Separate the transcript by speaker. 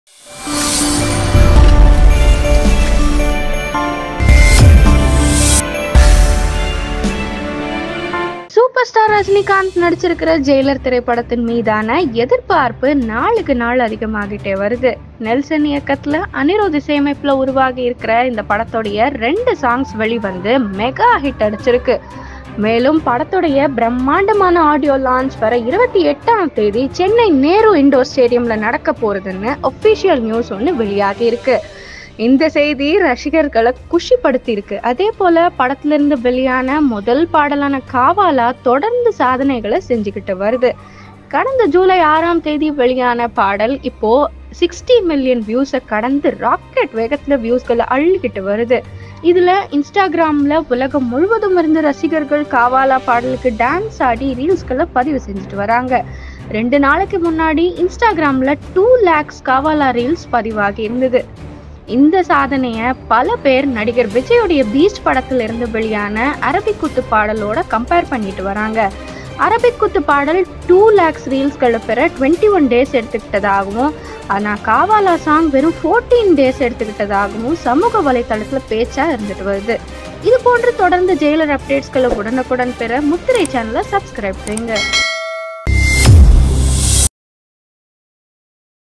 Speaker 1: super star Rajinikanth நடிச்சிருக்கிற ஜெயிலர் திரைப்படத்தின் மீதான எதிர்பார்ப்பு நாளுக்கு நாள் அதிகமாகிட்டே வருது நெல்சன் இயக்கத்துல அனிருத் இசையமைப்புல உருவாகி இருக்கிற இந்த படத்துடைய ரெண்டு சாங்ஸ் வெளிவந்து மெகா ஹிட் அடிச்சிருக்கு மேலும் படத்துடைய பிரம்மாண்டமான ஆடியோ லான்ச் வர இருபத்தி எட்டாம் தேதி சென்னை நேரு இண்டோர் ஸ்டேடியம்ல நடக்க போறதுன்னு ஒஃபிஷியல் நியூஸ் ஒன்று வெளியாகி இருக்கு இந்த செய்தி ரசிகர்களை குஷிப்படுத்தி இருக்கு அதே போல படத்துல இருந்து வெளியான முதல் பாடலான காவாலா தொடர்ந்து சாதனைகளை செஞ்சுக்கிட்டு வருது கடந்த ஜூலை ஆறாம் தேதி வெளியான பாடல் இப்போ சிக்ஸ்டி மில்லியன் வியூஸை கடந்து ராக்கெட் வேகத்துல வியூஸ்களை அள்ளிக்கிட்டு வருது இதுல இன்ஸ்டாகிராம்ல உலகம் முழுவதும் இருந்து ரசிகர்கள் காவாலா பாடலுக்கு டான்ஸ் ஆடி ரீல்ஸ்களை பதிவு செஞ்சுட்டு வராங்க ரெண்டு நாளைக்கு முன்னாடி இன்ஸ்டாகிராம்ல டூ லேக்ஸ் காவாலா ரீல்ஸ் பதிவாகி இருந்தது இந்த சாதனையை பல பேர் நடிகர் விஜயோடைய பீஸ்ட் படத்துல இருந்து வெளியான அரபிக் குத்து பாடலோட கம்பேர் பண்ணிட்டு வராங்க அரபிக் குத்து பாடல் டூ லேக்ஸ் ரீல்ஸ்களை பெற டுவெண்ட்டி ஒன் டேஸ் எடுத்துக்கிட்டதாகவும் ஆனால் காவாலா சாங் வெறும் ஃபோர்டீன் டேஸ் எடுத்துக்கிட்டதாகவும் சமூக வலைத்தளத்தில் பேச்சா இருந்துட்டு வருது இது போன்று தொடர்ந்து ஜெயிலர் அப்டேட்ஸ்களை உடனுக்குடன் பெற முத்திரை சேனலை சப்ஸ்கிரைப் செய்யுங்க